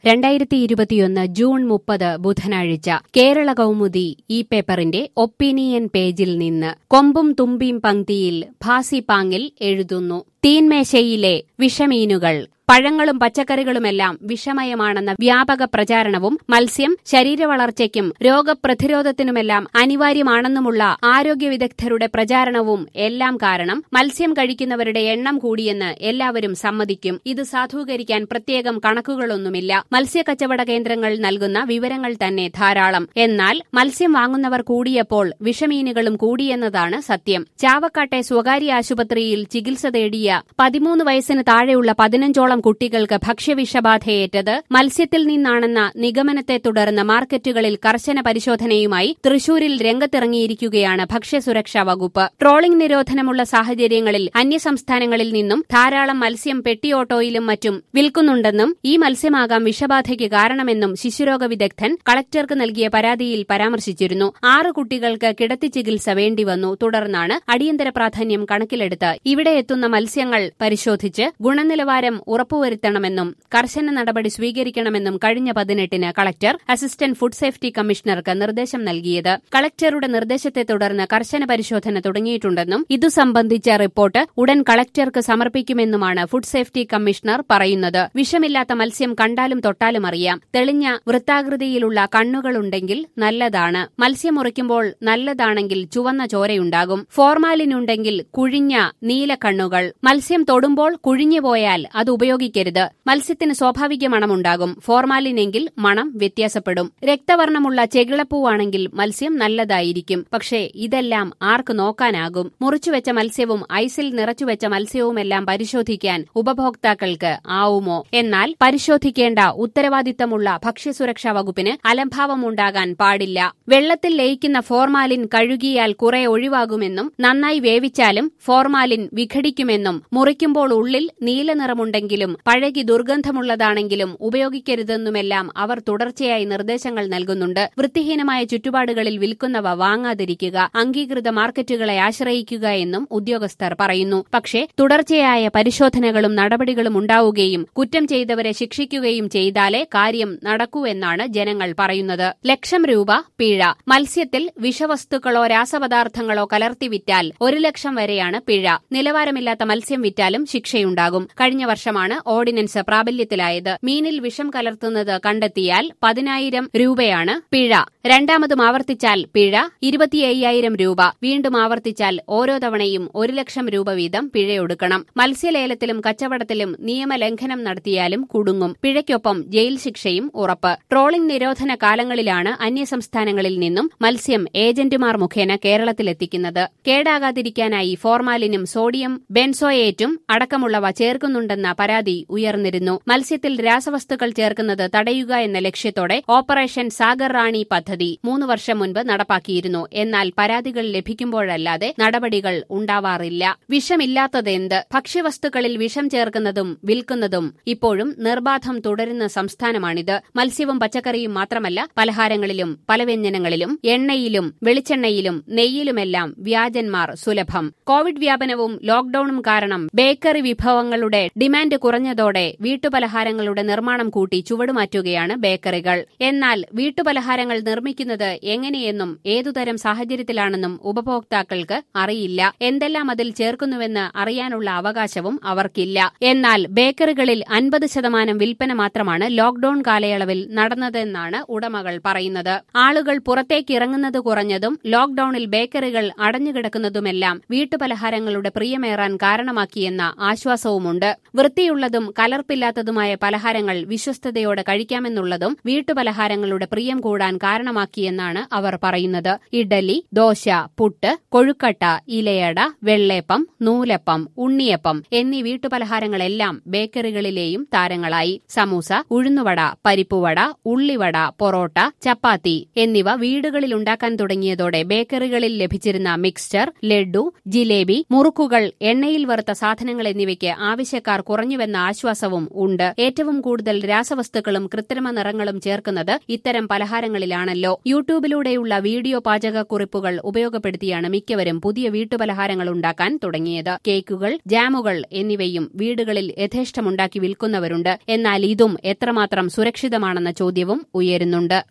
രണ്ടായിരത്തി ഇരുപത്തിയൊന്ന് ജൂൺ മുപ്പത് ബുധനാഴ്ച കേരള കൗമുദി ഈ പേപ്പറിന്റെ ഒപ്പീനിയൻ പേജിൽ നിന്ന് കൊമ്പും തുമ്പിയും പങ്ക്തിയിൽ ഭാസിപാങ്ങിൽ എഴുതുന്നു തീൻമേശയിലെ വിഷമീനുകൾ പഴങ്ങളും പച്ചക്കറികളുമെല്ലാം വിഷമയമാണെന്ന വ്യാപക പ്രചാരണവും മത്സ്യം ശരീരവളർച്ചയ്ക്കും രോഗപ്രതിരോധത്തിനുമെല്ലാം അനിവാര്യമാണെന്നുമുള്ള ആരോഗ്യ വിദഗ്ധരുടെ പ്രചാരണവും എല്ലാം കാരണം മത്സ്യം കഴിക്കുന്നവരുടെ എണ്ണം കൂടിയെന്ന് എല്ലാവരും സമ്മതിക്കും ഇത് സാധൂകരിക്കാൻ പ്രത്യേകം കണക്കുകളൊന്നുമില്ല മത്സ്യക്കച്ചവട കേന്ദ്രങ്ങൾ നൽകുന്ന വിവരങ്ങൾ തന്നെ ധാരാളം എന്നാൽ മത്സ്യം വാങ്ങുന്നവർ കൂടിയപ്പോൾ വിഷമീനുകളും കൂടിയെന്നതാണ് സത്യം ചാവക്കാട്ടെ സ്വകാര്യ ആശുപത്രിയിൽ ചികിത്സ തേടിയ പതിമൂന്ന് വയസ്സിന് താഴെയുള്ള പതിനഞ്ചോളം കുട്ടികൾക്ക് ഭക്ഷ്യവിഷബാധയേറ്റത് മത്സ്യത്തിൽ നിന്നാണെന്ന നിഗമനത്തെ തുടർന്ന് മാർക്കറ്റുകളിൽ കർശന പരിശോധനയുമായി തൃശൂരിൽ രംഗത്തിറങ്ങിയിരിക്കുകയാണ് ഭക്ഷ്യസുരക്ഷാ വകുപ്പ് ട്രോളിംഗ് നിരോധനമുള്ള സാഹചര്യങ്ങളിൽ അന്യസംസ്ഥാനങ്ങളിൽ നിന്നും ധാരാളം മത്സ്യം പെട്ടിയോട്ടോയിലും മറ്റും വിൽക്കുന്നുണ്ടെന്നും ഈ മത്സ്യമാകാം വിഷബാധയ്ക്ക് കാരണമെന്നും ശിശുരോഗ വിദഗ്ധൻ കളക്ടർക്ക് നൽകിയ പരാതിയിൽ പരാമർശിച്ചിരുന്നു ആറ് കുട്ടികൾക്ക് കിടത്തി ചികിത്സ വേണ്ടിവന്നു തുടർന്നാണ് അടിയന്തര പ്രാധാന്യം കണക്കിലെടുത്ത് ഇവിടെ എത്തുന്ന മത്സ്യങ്ങൾ പരിശോധിച്ച് ഗുണനിലവാരം ഉറപ്പുവരുത്തണമെന്നും കർശന നടപടി സ്വീകരിക്കണമെന്നും കഴിഞ്ഞ പതിനെട്ടിന് കളക്ടർ അസിസ്റ്റന്റ് ഫുഡ് സേഫ്റ്റി കമ്മീഷണർക്ക് നിർദ്ദേശം നൽകിയത് കളക്ടറുടെ നിർദ്ദേശത്തെ തുടർന്ന് കർശന പരിശോധന തുടങ്ങിയിട്ടുണ്ടെന്നും ഇതു സംബന്ധിച്ച റിപ്പോർട്ട് ഉടൻ കളക്ടർക്ക് സമർപ്പിക്കുമെന്നുമാണ് ഫുഡ് സേഫ്റ്റി കമ്മീഷണർ പറയുന്നത് വിഷമില്ലാത്ത മത്സ്യം കണ്ടാലും തൊട്ടാലും അറിയാം തെളിഞ്ഞ വൃത്താകൃതിയിലുള്ള കണ്ണുകളുണ്ടെങ്കിൽ നല്ലതാണ് മത്സ്യം മുറിക്കുമ്പോൾ നല്ലതാണെങ്കിൽ ചുവന്ന ചോരയുണ്ടാകും ഫോർമാലിനുണ്ടെങ്കിൽ കുഴിഞ്ഞ നീല കണ്ണുകൾ മത്സ്യം തൊടുമ്പോൾ കുഴിഞ്ഞുപോയാൽ അത് ഉപയോഗിക്കരുത് മത്സ്യത്തിന് സ്വാഭാവിക മണമുണ്ടാകും ഫോർമാലിനെങ്കിൽ മണം വ്യത്യാസപ്പെടും രക്തവർണ്ണമുള്ള ചെകിളപ്പൂവാണെങ്കിൽ മത്സ്യം നല്ലതായിരിക്കും പക്ഷേ ഇതെല്ലാം ആർക്ക് നോക്കാനാകും മുറിച്ചുവെച്ച മത്സ്യവും ഐസിൽ നിറച്ചുവെച്ച മത്സ്യവുമെല്ലാം പരിശോധിക്കാൻ ഉപഭോക്താക്കൾക്ക് ആവുമോ എന്നാൽ പരിശോധിക്കേണ്ട ഉത്തരവാദിത്തമുള്ള ഭക്ഷ്യസുരക്ഷാ വകുപ്പിന് അലംഭാവമുണ്ടാകാൻ പാടില്ല വെള്ളത്തിൽ ലയിക്കുന്ന ഫോർമാലിൻ കഴുകിയാൽ കുറെ ഒഴിവാകുമെന്നും നന്നായി വേവിച്ചാലും ഫോർമാലിൻ വിഘടിക്കുമെന്നും മുറിക്കുമ്പോൾ ഉള്ളിൽ നീലനിറമുണ്ടെങ്കിലും പഴകി ദുർഗന്ധമുള്ളതാണെങ്കിലും ഉപയോഗിക്കരുതെന്നുമെല്ലാം അവർ തുടർച്ചയായി നിർദ്ദേശങ്ങൾ നൽകുന്നുണ്ട് വൃത്തിഹീനമായ ചുറ്റുപാടുകളിൽ വിൽക്കുന്നവ വാങ്ങാതിരിക്കുക അംഗീകൃത മാർക്കറ്റുകളെ ആശ്രയിക്കുക എന്നും ഉദ്യോഗസ്ഥർ പറയുന്നു പക്ഷേ തുടർച്ചയായ പരിശോധനകളും നടപടികളും ഉണ്ടാവുകയും കുറ്റം ചെയ്തവരെ ശിക്ഷിക്കുകയും ചെയ്താലേ കാര്യം നടക്കൂ എന്നാണ് ജനങ്ങൾ പറയുന്നത് ലക്ഷം രൂപ പിഴ മത്സ്യത്തിൽ വിഷവസ്തുക്കളോ രാസപദാർത്ഥങ്ങളോ കലർത്തി വിറ്റാൽ ഒരു ലക്ഷം വരെയാണ് പിഴ നിലവാരമില്ലാത്ത മത്സ്യം വിറ്റാലും ശിക്ഷയുണ്ടാകും കഴിഞ്ഞ വർഷമാണ് ഓർഡിനൻസ് പ്രാബല്യത്തിലായത് മീനിൽ വിഷം കലർത്തുന്നത് കണ്ടെത്തിയാൽ പതിനായിരം രൂപയാണ് പിഴ രണ്ടാമതും ആവർത്തിച്ചാൽ പിഴ ഇരുപത്തിയ്യായിരം രൂപ വീണ്ടും ആവർത്തിച്ചാൽ ഓരോ തവണയും ഒരു ലക്ഷം രൂപ വീതം പിഴയൊടുക്കണം മത്സ്യലേലത്തിലും കച്ചവടത്തിലും നിയമലംഘനം നടത്തിയാലും കുടുങ്ങും പിഴയ്ക്കൊപ്പം ജയിൽ ശിക്ഷയും ഉറപ്പ് ട്രോളിംഗ് നിരോധന കാലങ്ങളിലാണ് അന്യസംസ്ഥാനങ്ങളിൽ നിന്നും മത്സ്യം ഏജന്റുമാർ മുഖേന കേരളത്തിലെത്തിക്കുന്നത് കേടാകാതിരിക്കാനായി ഫോർമാലിനും സോഡിയം ബെൻസോയേറ്റും അടക്കമുള്ളവ ചേർക്കുന്നുണ്ടെന്ന പരാതി ഉയർന്നിരുന്നു മത്സ്യത്തിൽ രാസവസ്തുക്കൾ ചേർക്കുന്നത് തടയുക എന്ന ലക്ഷ്യത്തോടെ ഓപ്പറേഷൻ സാഗർ റാണി പദ്ധതി മൂന്ന് വർഷം മുൻപ് നടപ്പാക്കിയിരുന്നു എന്നാൽ പരാതികൾ ലഭിക്കുമ്പോഴല്ലാതെ നടപടികൾ ഉണ്ടാവാറില്ല വിഷമില്ലാത്തതെന്ത് ഭക്ഷ്യവസ്തുക്കളിൽ വിഷം ചേർക്കുന്നതും വിൽക്കുന്നതും ഇപ്പോഴും നിർബാധം തുടരുന്ന സംസ്ഥാനമാണിത് മത്സ്യവും പച്ചക്കറിയും മാത്രമല്ല പലഹാരങ്ങളിലും പലവ്യഞ്ജനങ്ങളിലും എണ്ണയിലും വെളിച്ചെണ്ണയിലും നെയ്യിലുമെല്ലാം വ്യാജന്മാർ സുലഭം കോവിഡ് വ്യാപനവും ലോക്ഡൌണും കാരണം ബേക്കറി വിഭവങ്ങളുടെ ഡിമാൻഡ് കുറഞ്ഞതോടെ വീട്ടുപലഹാരങ്ങളുടെ നിർമ്മാണം കൂട്ടി ചുവടുമാറ്റുകയാണ് ബേക്കറികൾ എന്നാൽ വീട്ടുപലഹാരങ്ങൾ നിർമ്മിക്കുന്നത് എങ്ങനെയെന്നും ഏതുതരം സാഹചര്യത്തിലാണെന്നും ഉപഭോക്താക്കൾക്ക് അറിയില്ല എന്തെല്ലാം അതിൽ ചേർക്കുന്നുവെന്ന് അറിയാനുള്ള അവകാശവും അവർക്കില്ല എന്നാൽ ബേക്കറികളിൽ അൻപത് ശതമാനം വിൽപ്പന മാത്രമാണ് ലോക്ഡൌൺ കാലയളവിൽ നടന്നതെന്നാണ് ഉടമകൾ പറയുന്നത് ആളുകൾ പുറത്തേക്ക് ഇറങ്ങുന്നത് കുറഞ്ഞതും ലോക്ഡൌണിൽ ബേക്കറികൾ അടഞ്ഞുകിടക്കുന്നതുമെല്ലാം വീട്ടുപലഹാരങ്ങളുടെ പ്രിയമേറാൻ കാരണമാക്കിയെന്ന ആശ്വാസവുമുണ്ട് വൃത്തിയുള്ളതും കലർപ്പില്ലാത്തതുമായ പലഹാരങ്ങൾ വിശ്വസ്തയോടെ കഴിക്കാമെന്നുള്ളതും വീട്ടുപലഹാരങ്ങളുടെ പ്രിയം കൂടാൻ കാരണമാക്കിയെന്നാണ് അവർ പറയുന്നത് ഇഡലി ദോശ പുട്ട് കൊഴുക്കട്ട ഇലയട വെള്ളേപ്പം നൂലപ്പം ഉണ്ണിയപ്പം എന്നീ വീട്ടുപലഹാരങ്ങളെല്ലാം ബേക്കറികളിലെയും താരങ്ങളായി സമൂസ ഉഴുന്നുവട പരിപ്പുവട ഉള്ളിവട പൊറോട്ട ചപ്പാത്തി എന്നിവ വീടുകളിൽ ഉണ്ടാക്കാൻ തുടങ്ങിയതോടെ ബേക്കറികളിൽ ലഭിച്ചിരുന്ന മിക്സ്ചർ ലഡു ജിലേബി മുറുക്കുകൾ എണ്ണയിൽ വറുത്ത വറുത്ത സാധനങ്ങൾ എന്നിവയ്ക്ക് ആവശ്യക്കാർ കുറഞ്ഞുവെന്ന ആശ്വാസവും ഉണ്ട് ഏറ്റവും കൂടുതൽ രാസവസ്തുക്കളും കൃത്രിമ നിറങ്ങളും ചേർക്കുന്നത് ഇത്തരം പലഹാരങ്ങളിലാണല്ലോ യൂട്യൂബിലൂടെയുള്ള വീഡിയോ പാചകക്കുറിപ്പുകൾ ഉപയോഗപ്പെടുത്തിയാണ് മിക്കവരും പുതിയ വീട്ടുപലഹാരങ്ങൾ ഉണ്ടാക്കാൻ തുടങ്ങിയത് കേക്കുകൾ ജാമുകൾ എന്നിവയും വീടുകളിൽ യഥേഷ്ടമുണ്ടാക്കി വിൽക്കുന്നവരുണ്ട് എന്നാൽ ഇതും എത്രമാത്രം സുരക്ഷിതമാണെന്ന ചോദ്യവും ഉയരുന്നുണ്ട്